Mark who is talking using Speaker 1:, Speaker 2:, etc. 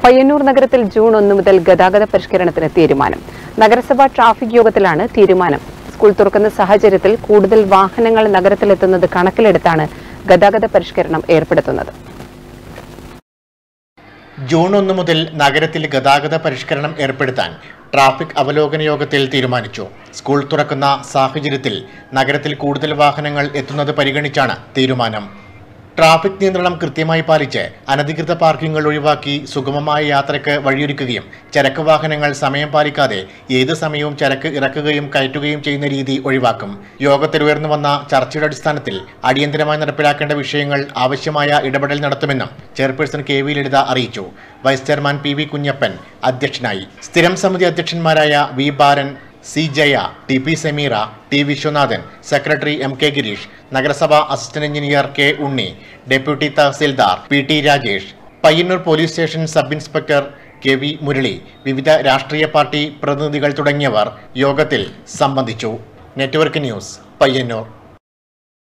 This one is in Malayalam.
Speaker 1: പയ്യന്നൂർ നഗരത്തിൽ ജൂൺ ഒന്ന് മുതൽ ഗതാഗത പരിഷ്കരണത്തിന് തീരുമാനം നഗരസഭാ ട്രാഫിക് യോഗത്തിലാണ് തീരുമാനം സ്കൂൾ തുറക്കുന്ന സാഹചര്യത്തിൽ കൂടുതൽ വാഹനങ്ങൾ നഗരത്തിലെത്തുന്നത് കണക്കിലെടുത്താണ് ഗതാഗത പരിഷ്കരണം ഏർപ്പെടുത്തുന്നത്
Speaker 2: ജൂൺ ഒന്ന് മുതൽ നഗരത്തിൽ ഗതാഗത പരിഷ്കരണം ഏർപ്പെടുത്താൻ ട്രാഫിക് അവലോകന യോഗത്തിൽ തീരുമാനിച്ചു സ്കൂൾ തുറക്കുന്ന സാഹചര്യത്തിൽ നഗരത്തിൽ കൂടുതൽ വാഹനങ്ങൾ എത്തുന്നത് പരിഗണിച്ചാണ് തീരുമാനം ട്രാഫിക് നിയന്ത്രണം കൃത്യമായി പാലിച്ച് അനധികൃത പാർക്കിങ്ങുകൾ ഒഴിവാക്കി സുഗമമായ യാത്രയ്ക്ക് വഴിയൊരുക്കുകയും ചരക്ക് വാഹനങ്ങൾ സമയം പാലിക്കാതെ ഏത് സമയവും ചരക്ക് ഇറക്കുകയും കയറ്റുകയും ചെയ്യുന്ന രീതി ഒഴിവാക്കും യോഗത്തിൽ ഉയർന്നു വന്ന ചർച്ചയുടെ അടിസ്ഥാനത്തിൽ അടിയന്തരമായി നടപ്പിലാക്കേണ്ട വിഷയങ്ങൾ ആവശ്യമായ ഇടപെടൽ നടത്തുമെന്നും ചെയർപേഴ്സൺ കെ വി ലളിത അറിയിച്ചു vice chairman P V Kunhappan അധ്യക്ഷനായി സ്ഥിരം സമിതി അധ്യക്ഷന്മാരായ V Balan C Jaya T P Sameera T Viswanathan secretary M K Girish നഗരസഭാ assistant engineer K Unni deputy tahsildar P T Rajesh Payyannur police station sub inspector K V Murali വിവിധ രാഷ്ട്രീയ പാർട്ടി പ്രതിനിധികൾ തുടങ്ങിയവർ യോഗത്തിൽ സംബന്ധിച്ചു നെറ്റ്വർക്ക് ന്യൂസ് പയ്യന്നൂർ